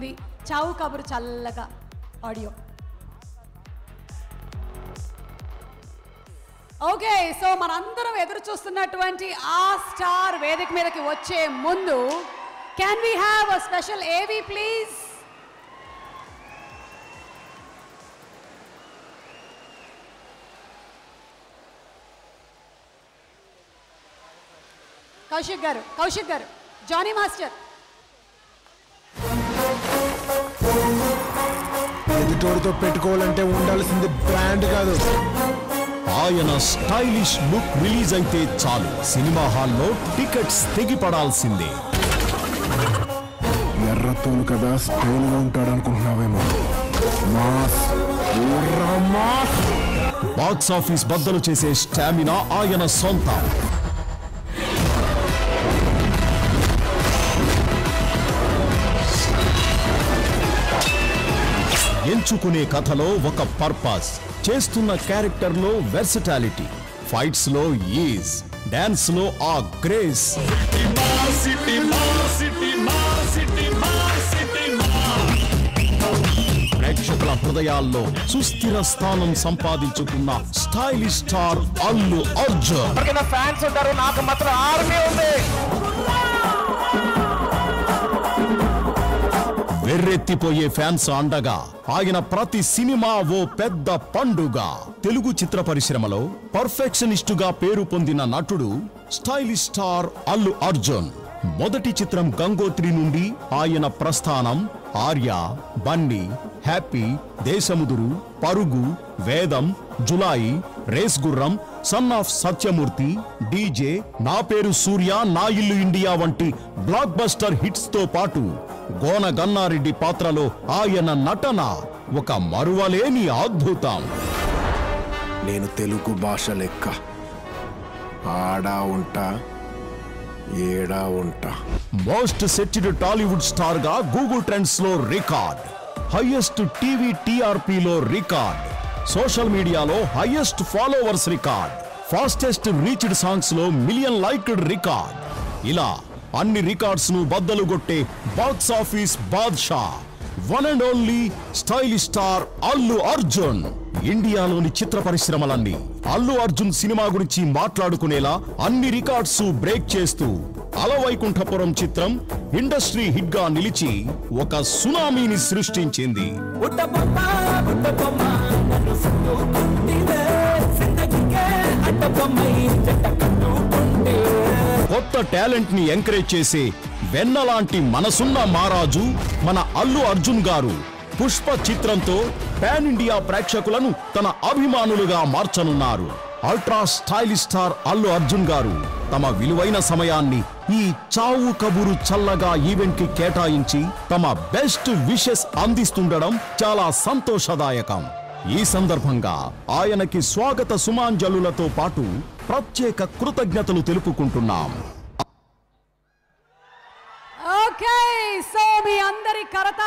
movie చావు కబురు చల్లగా ఆడియో ఓకే సో మనందరం ఎదురు చూస్తున్నటువంటి ఆ స్టార్ వేదిక మీదకి వచ్చే ముందు can we have a special AV please Kaushik garu Kaushik గారు జానీ మాస్టర్ ఎదుటోడితో పెట్టుకోవాలంటే ఉండాల్సింది బ్రాండ్ కాదు ఆయన స్టైలిష్ లుక్ రిలీజ్ అయితే చాలు సినిమా హాల్లో టికెట్స్ తెగిపడాల్సిందే ఎర్ర తోలు కదా స్టైల్గా ఉంటాడు అనుకుంటున్నావేమో మాస్ ఊర్రా మాస్ బాక్స్ ఆఫీస్ బద్దలు చేసే స్టామినా ఆయన సొంతం ఎంచుకునే కథలో ఒక పర్పస్ చేస్తున్న క్యారెక్టర్లో వెర్సటాలిటీ ఫైట్స్ లో ఈజ్ డాన్స్ లో ఆ గ్రేస్ ప్రేక్షకుల హృదయాల్లో సుస్థిర స్థానం సంపాదించుకున్న స్టైలిష్ స్టార్ అల్లు అర్జున్ కింద ఫ్యాన్స్ ఉంటారు నాకు మాత్రం ఆర్మీ ఉంది వెర్రెత్తిపోయే ఫ్యాన్స్ అండగా ఆయన ప్రతి సినిమా ఓ పెద్ద పండుగ తెలుగు చిత్ర పరిశ్రమలో పర్ఫెక్షనిస్టుగా పేరు పొందిన నటుడు స్టైలిష్ స్టార్ అల్లు అర్జున్ మొదటి చిత్రం గంగోత్రి నుండి ఆయన ప్రస్థానం Arya Bunny happy Desamuduru Parugu Vedam Julayi race Gurram son of Satyamurthy DJ Naa Peru సూర్య నా ఇల్లు ఇండియా వంటి బ్లాక్ బస్టర్ హిట్స్ తో పాటు గోన గన్నారెడ్డి పాత్రలో ఆయన నటన ఒక మరువలేని అద్భుతం నేను తెలుగు భాష లెక్క ఆడా ఉంటా ఏడా ఉంటా మోస్ట్ సెట్టిడ్ టాలీవుడ్ స్టార్ గా గూగుల్ ట్రెండ్స్ లో రికార్డ్ హైయెస్ట్ టీవీ టీఆర్పీలో రికార్డ్ సోషల్ మీడియాలో highest followers record fastest reached songs లో మిలియన్ లైక్డ్ రికార్డ్ ఇలా అన్ని రికార్డ్స్ ను బద్దలు కొట్టే box office Badshah one and only stylish star Allu Arjun ఇండియాలోని చిత్ర పరిశ్రమలన్నీ అల్లు అర్జున్ సినిమా గురించి మాట్లాడుకునేలా అన్ని రికార్డ్స్ బ్రేక్ చేస్తూ అలవైకుంఠపురం చిత్రం ఇండస్ట్రీ హిట్ గా నిలిచి ఒక సునామీని సృష్టించింది బుట్టబొమ్మ బుట్టబొమ్మ నన్ను చుట్టుకుంటివే జిందగీకే అడ్డబొమ్మై జంట కట్టుకుంటే కొత్త టాలెంట్ ని ఎంకరేజ్ చేసే వెన్నలాంటి మనసున్న మారాజు మన అల్లు అర్జున్ గారు పుష్ప చిత్రంతో పాన్ ఇండియా ప్రేక్షకులను తన అభిమానులుగా మార్చనున్నారు ultra stylish star Allu Arjun garu తమ విలువైన సమయాన్ని ఈ చావు కబురు చల్లగా ఈవెంట్ కి కేటాయించి తమ బెస్ట్ విషెస్ అందిస్తుండడం చాలా సంతోషదాయకం ఈ సందర్భంగా ఆయనకి స్వాగత సుమాంజలులతో పాటు ప్రత్యేక కృతజ్ఞతలు తెలుపుకుంటున్నాం ఓకే సో మీ అందరి కరత